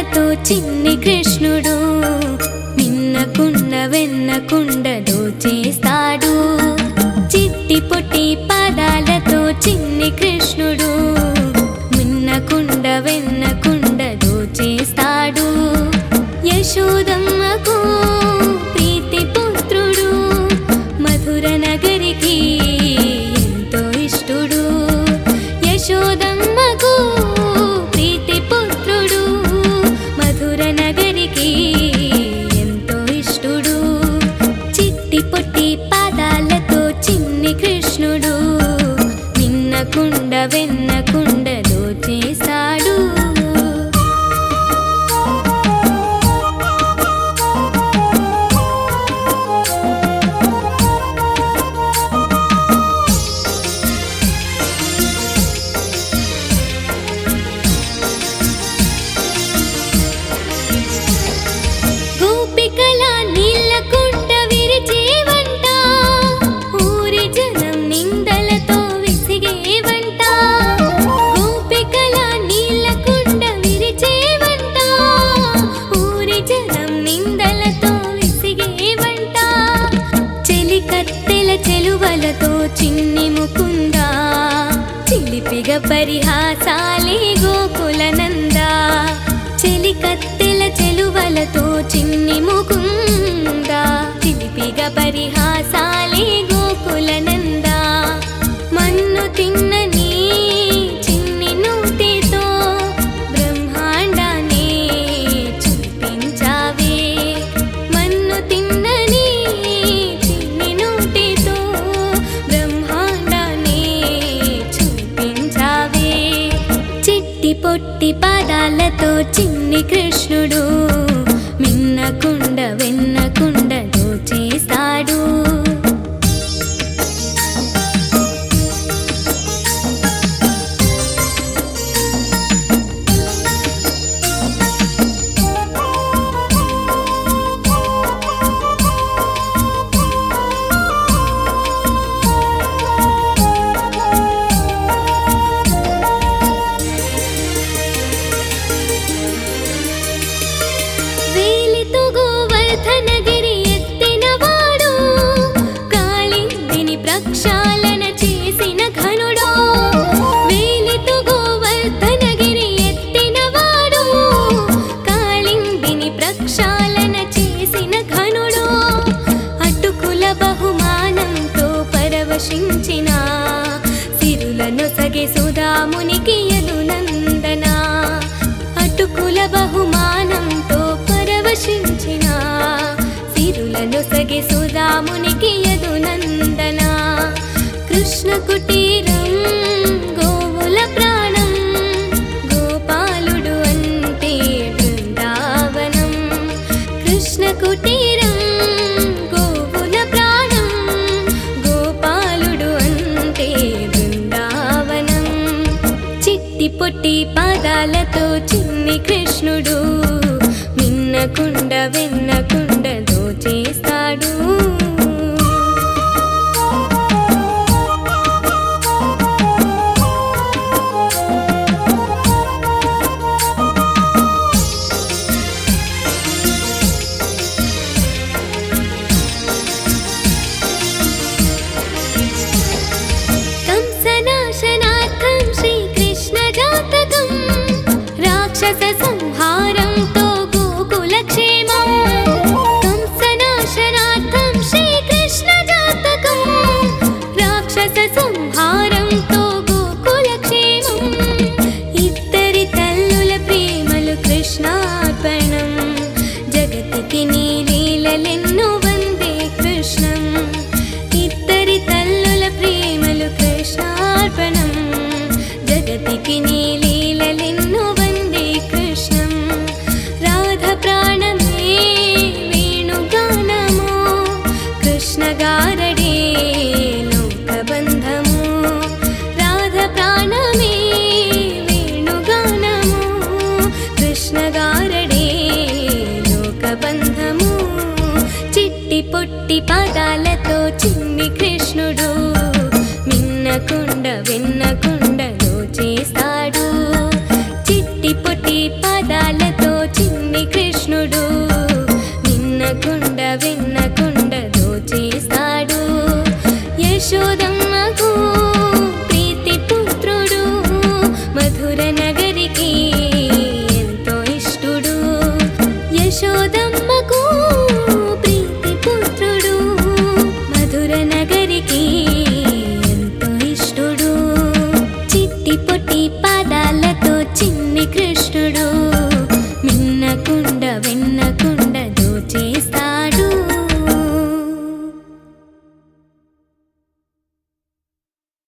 పాదాలతో చిన్ని కృష్ణుడు మిన్నకుండ వెన్నకుండ దోచేస్తాడు చిట్టి పొట్టి పాదాలతో చిన్ని కృష్ణుడు మిన్నకుండ వెన్నకుండ దోచేస్తాడు యశోదమ్మకు ప్రీతి పుత్రుడు మధుర నగరికి ఎంతో ఇష్టుడు యశోదమ్మకు ప్రీతి పుత్రుడు మధుర నగరికి ఎంతో ఇష్టుడు చిట్టి పొట్టి పాదాలతో చిన్ని కృష్ణుడు నిన్నకుండ వెన్నకుండ దోచేశాడు గోపికల నీళ్ళకుంట విరిచేవంట ఊరి జనం నిందలతో విసిగేవంట గోపికల నీళ్ళకుంట విరిచేవంట ఊరి జనం నిందలతో విసిగేవంట చెలి కత్తెల చెలువలతో చిన్ని ముకుందా చిలిపిగ పరిహాసాలే గోకులనందా చెలి కత్తెల చెలువలతో చిన్ని ముకుందా చిలిపిగ పరిహాసాలే గోకులనందా మన్ను తిన్నని చిన్ని నూటితో బ్రహ్మాండాన్ని చూపించావే మన్ను తిన్నని చిన్ని నూటితో బ్రహ్మాండాన్ని చూపించావే చిట్టి పొట్టి పాదాలతో చిన్ని కృష్ణుడు మిన్నకుండ వెన్నకుండ దోచేస్తాడు వేలితో గోవర్ధనగిరి ఎత్తినవాడు కాళిందిని ప్రక్షాళన చేసిన ఘనుడు వేలితో గోవర్ధనగిరి ఎత్తినవాడు కాళిందిని ప్రక్షాళన చేసిన ఘనుడు అటుకుల బహుమానంతో పరవశించిన సిరులను సగే సుధామునికి యదునందన అటుకుల బహుమానంతో పరవశించిన సిరులను సగే సుధామునికి యదునందన కృష్ణ కుటీరం గోవుల ప్రాణం గోపాలుడు అంటే బృందావనం కృష్ణ కుటీరం గోవుల ప్రాణం గోపాలుడు అంటే బృందావనం చిట్టి పొట్టి పాదాలతో చిన్ని కృష్ణుడు మిన్నకుండ వెన్నకుండ దోచేస్తాడు కంసనాశనార్థం శ్రీకృష్ణ జాతకం రాక్షస సంహారంతో గోకుల క్షేమం కంసనాశనార్థం శ్రీకృష్ణ జాతకం రాక్షస సంహారంతో గోకుల క్షేమం ఇద్దరి తల్లుల ప్రేమలు కృష్ణార్పణం జగతికి నీ లీలలెన్నో వందే కృష్ణం ఇద్దరి తల్లుల ప్రేమలు కృష్ణార్పణం జగతికి నీ లీలలెన్నో వందే కృష్ణం రాధ ప్రాణమే వేణుగానము కృష్ణ గారడే లోకబంధము రాధ ప్రాణమే వేణుగానము కృష్ణ గారడే లోకబంధము చిట్టి పొట్టి పాదాలతో చిన్ని కృష్ణుడు మిన్నకుండ వెన్నకుండ దోచేస్తాడు చిట్టి పొట్టి పాదాలతో చి విన్న